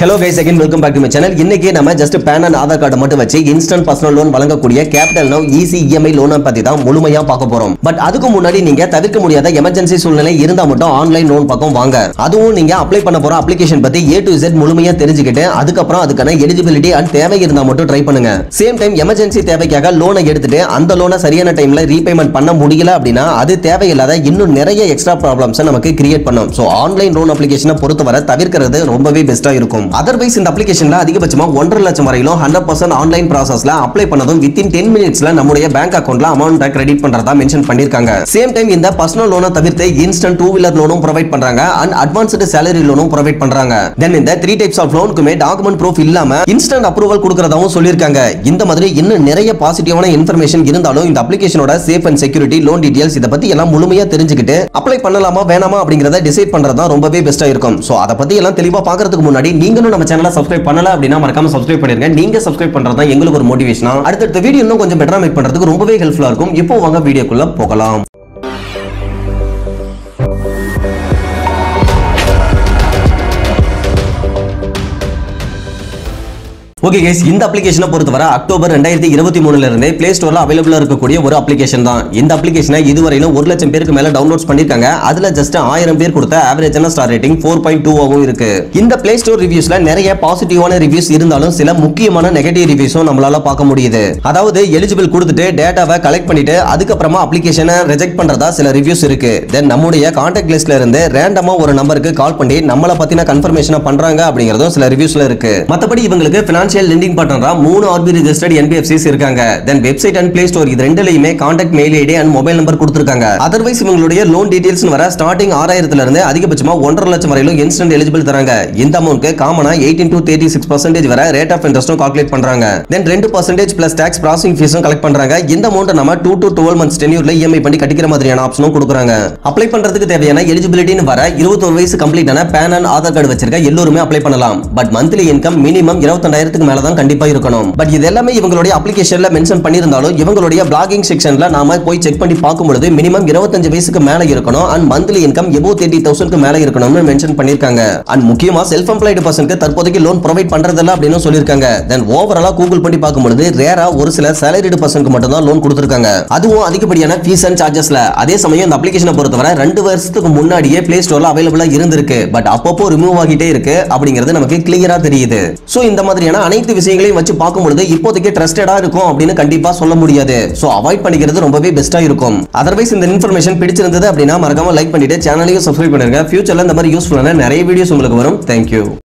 hello guys again welcome back to my channel இன்னைக்கு நம்ம just PAN and Aadhaar card மட்டும் வச்சு இன்ஸ்டன்ட் பர்சனல் லோன் வழங்கக்கூடிய கேபிட்டல் நவ் ஈஸி இஎம்ஐ லோனை பத்தி தான் முழுமையா பார்க்க போறோம் பட் அதுக்கு முன்னாடி நீங்க தவிர்க்க முடியாத எமர்ஜென்சி சூழ்நிலை இருந்தா மட்டும் ஆன்லைன் லோன் பக்கம் வாங்க அதுவும் நீங்க அப்ளை பண்ண போற அப்ளிகேஷன் பத்தி ஏ டு Z முழுமையா தெரிஞ்சுக்கிட்டு அதுக்கப்புறம் அதுக்கான எலிஜிபிலிட்டி அண்ட் தேவை இருந்தா மட்டும் ட்ரை பண்ணுங்க சேம் டைம் எமர்ஜென்சி தேவைக்காக லோனை எடுத்துட்டு அந்த லோனை சரியான டைம்ல ரீபேமெண்ட் பண்ண முடியல அப்படின்னா அது தேவையில்லாத இன்னும் நிறைய எக்ஸ்ட்ரா ப்ராப்ளம்ஸ் நமக்கு கிரியேட் பண்ணும் ஸோ ஆன்லைன் லோன் அப்ளிகேஷனை பொறுத்தவரை தவிர்க்கிறது ரொம்பவே பெஸ்டா இருக்கும் அதர்வைஸ் இந்த அப்ளிகேஷன்ல அதிகபட்சமா ஒன்றரை லட்சம் வரையிலும் ஹண்ட்ரட் பர்சன்ட் ஆன்லைன் ப்ராசஸ்ல அப்ளை பண்ணதும் வித்தின் டென் மினிட்ஸ்ல நம்முடைய பேங்க் அக்கௌண்ட்ல அமௌண்ட் கிரெடிட் பண்றதா மென்ஷன் பண்ணிருக்காங்க சேம் டைம் இந்த பர்சனல் லோனை தவிர்த்து இன்ஸ்டன்ட் டூ வீலர் லோனும் ப்ரொவைட் பண்றாங்க அண்ட் அட்வான்ஸ்டு சேலரி லோனும் ப்ரொவைட் பண்றாங்க தென் இந்த த்ரீ டைப்ஸ் ஆஃப் லோனுக்குமே டாக்குமெண்ட் ப்ரூஃப் இல்லாம இன்ஸ்டன்ட் அப்ரூவல் கொடுக்கறதாவும் சொல்லியிருக்காங்க இந்த மாதிரி இன்னும் நிறைய பாசிட்டிவான இன்ஃபர்மேஷன் இருந்தாலும் இந்த அப்ளிகேஷனோட safe and security loan details இதை பத்தி எல்லாம் முழுமையா தெரிஞ்சுக்கிட்டு அப்ளை பண்ணலாமா வேணாமா அப்படிங்கறத டிசைட் பண்றது தான் ரொம்பவே பெஸ்டா இருக்கும் சோ அதை பத்தி எல்லாம் தெளிவா பாக்குறதுக்கு முன்னாடி நீங்களும் நம்ம சேனலை சப்ஸ்கிரைப் பண்ணல அப்படின்னா மறக்காம சப்ஸ்கிரைப் பண்ணிருங்க நீங்க சப்ஸ்கிரைப் பண்றது தான் எங்களுக்கு ஒரு மோட்டிவேஷனா அடுத்தடுத்த வீடியோ இன்னும் கொஞ்சம் பெட்டரா மேக் பண்றதுக்கு ரொம்பவே ஹெல்ப்ஃபுல்லா இருக்கும் இப்போ வாங்க வீடியோக்குள்ள போகலாம் ஓகே கைஸ் இந்த அப்ளிகேஷனை பொறுத்தவரை அக்டோபர் ரெண்டாயிரத்தி இருபத்தி மூணுல இருந்தே பிளே ஸ்டோர்ல அவைலபிளா இருக்கக்கூடிய ஒரு அப்ளிகேஷன் தான் இந்த அப்ளிகேஷனை இதுவரையிலும் ஒரு லட்சம் பேருக்கு மேல டவுன்லோட்ஸ் பண்ணிருக்காங்க அதுல ஜஸ்ட் ஆயிரம் பேர் கொடுத்த ஆவரேஜான ஸ்டார் ரேட்டிங் ஃபோர் பாயிண்ட் டூவாகவும் இருக்கு இந்த பிளே ஸ்டோர் ரிவ்யூஸ்ல நிறைய பாசிட்டிவான ரிவ்யூஸ் இருந்தாலும் சில முக்கியமான நெகட்டிவ் ரிவ்யூஸும் நம்மளால பார்க்க முடியுது அதாவது எலிஜிபிள் கொடுத்துட்டு டேட்டாவை கலெக்ட் பண்ணிட்டு அதுக்கப்புறமா அப்ளிகேஷனை ரிஜெக்ட் பண்றதா சில ரிவ்யூஸ் இருக்கு தென் நம்முடைய கான்டாக்ட் லிஸ்ட்ல இருந்து ரேண்டமா ஒரு நம்பருக்கு கால் பண்ணி நம்மள பத்தின கன்ஃபர்மேஷனை பண்றாங்க அப்படிங்கறதும் சில ரிவ்யூஸ்ல இருக்கு மத்தபடி இவங்களுக்கு பினான்சியல் லெண்டிங் பார்ட்னரா மூணு ஆர்பி ரெஜிஸ்டர்ட் என்பிஎஃப்சிஸ் இருக்காங்க then website and play store இது ரெண்டுலயுமே contact mail ID and mobile number கொடுத்திருக்காங்க அதர்வைஸ் இவங்களுடைய லோன் டீடைல்ஸ் வர ஸ்டார்டிங் ஆறாயிரத்துல இருந்து அதிகபட்சமா ஒன்றரை லட்சம் வரையிலும் இன்ஸ்டன்ட் எலிஜிபிள் தராங்க இந்த அமௌண்ட்க்கு காமனா eighteen to thirty six percentage வர ரேட் ஆஃப் இன்ட்ரெஸ்டும் கால்குலேட் பண்றாங்க தென் ரெண்டு பர்சன்டேஜ் பிளஸ் டாக்ஸ் ப்ராசஸிங் ஃபீஸும் கலெக்ட் பண்றாங்க இந்த அமௌண்ட் நம்ம டூ டு டுவெல் மந்த்ஸ் டென்யூர்ல இஎம்ஐ பண்ணி கட்டிக்கிற மாதிரியான ஆப்ஷனும் கொடுக்குறாங்க அப்ளை பண்றதுக்கு தேவையான எலிஜிபிலிட்டின்னு வர இருபத்தொரு வயசு கம்ப்ளீட்டான பேன் அண்ட் ஆதார் கார்டு வச்சிருக்க எல்லோருமே அப்ளை பண்ணலாம் பட் மந்த்லி இன்கம் மினிமம் இருபத்தெண்டாயிரத்துக்கு மேல தான் கண்டிப்பா இருக்கணும் பட் இது எல்லாமே இவங்களுடைய அப்ளிகேஷன்ல மென்ஷன் பண்ணியிருந்தாலும் இவங்களுடைய பிளாகிங் செக்ஷன்ல நாம போய் செக் பண்ணி பார்க்கும்பொழுது மினிமம் இருபத்தஞ்சு வயசுக்கு மேல இருக்கணும் and monthly income above thirty தௌசண்ட்க்கு மேல இருக்கணும்னு மென்ஷன் பண்ணிருக்காங்க அண்ட் முக்கியமா செல்ஃப் எம்ப்ளாய்டு பர்சனுக்கு தற்போதைக்கு லோன் ப்ரொவைட் பண்றதில்ல அப்படின்னு சொல்லியிருக்காங்க தென் ஓவராலா கூகுள் பண்ணி பார்க்கும்பொழுது ரேரா ஒரு சில சேலரிடு பர்சனுக்கு மட்டும் தான் லோன் கொடுத்திருக்காங்க அதுவும் அதிகப்படியான ஃபீஸ் அண்ட் சார்ஜஸ்ல அதே சமயம் இந்த அப்ளிகேஷனை பொறுத்தவரை ரெண்டு வருஷத்துக்கு முன்னாடியே பிளே ஸ்டோர்ல அவைலபிளா இருந்திருக்கு பட் அப்பப்போ ரிமூவ் ஆகிட்டே இருக்கு அப்படிங்கிறது நமக்கு கிளியரா தெரியுது சோ இந்த மாதிரியான அனைத்து விஷயங்களையும் வச்சு பார்க்கும்பொழுது இப்போதைக்கு ட்ரஸ்டடா இருக்கும் அப்படின்னு கண்டிப்பா சொல்ல முடியாது சோ அவாய்ட் பண்ணிக்கிறது ரொம்பவே பெஸ்டா இருக்கும் அதர்வைஸ் இந்த இன்ஃபர்மேஷன் பிடிச்சிருந்தது அப்படின்னா மறக்காம லைக் பண்ணிட்டு சேனலையும் சப்ஸ்கிரைப் பண்ணிருங்க ஃபியூச்சர்ல இந்த மாதிரி யூஸ்ஃபுல்லான நிறைய வீடியோஸ் உங்களுக்கு வரும் தேங்க்யூ